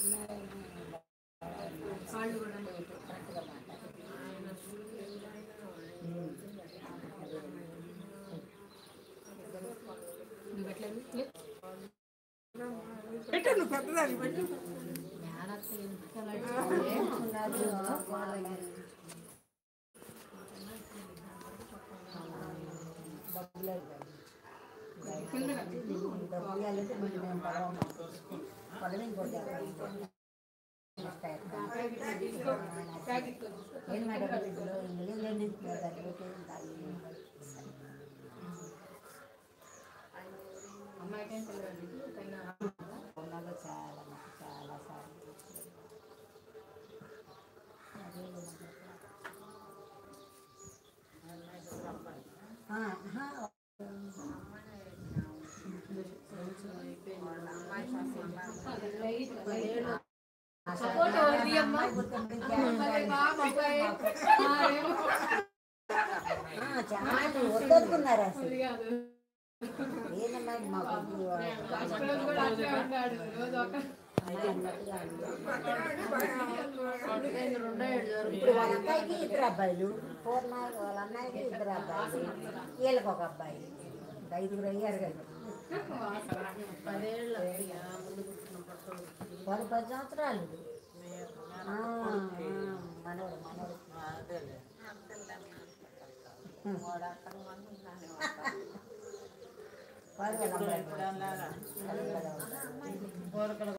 వాళ్ళు కూడా కరెక్ట్గా మాట్లాడు నువ్వు ఎట్లా లే. పెట్టు నువ్వు పెద్దదాన్ని పెట్టు జ్ఞానత్త ఎంత ಏನು ಮಾಡೋದು ఇంగ్లీష్ అమ్మాయికి ఏం తెలియదు పైన చాలా చాలా సార్లు సపోర్ట్ ఎవరిది అమ్మా చాలా వద్దనుకున్నారు అసలు అది కాదు ఏదన్నా మాకు ఫస్ట్ రోజు కూడా అట్లే ఉన్నాడు రోజు ఒక అమ్మాయి అన్నట్టుగా ఇప్పుడు వాళ్ళ అబ్బాయికి ఇద్దరు అబ్బాయిలు పూర్ణ వాళ్ళ అన్నయ్యకి ఇద్దరు అబ్బాయిలు వీళ్ళకి ఒక అబ్బాయి ఇంకా ఐదుగురు అయ్యారు కదా వాళ్ళు పది సంవత్సరాలు ఆ, ఆ, మనవడు మనవడు వాళ్ళు వాళ్ళ అబ్బాయి. వాళ్ళు వాళ్ళ అబ్బాయి.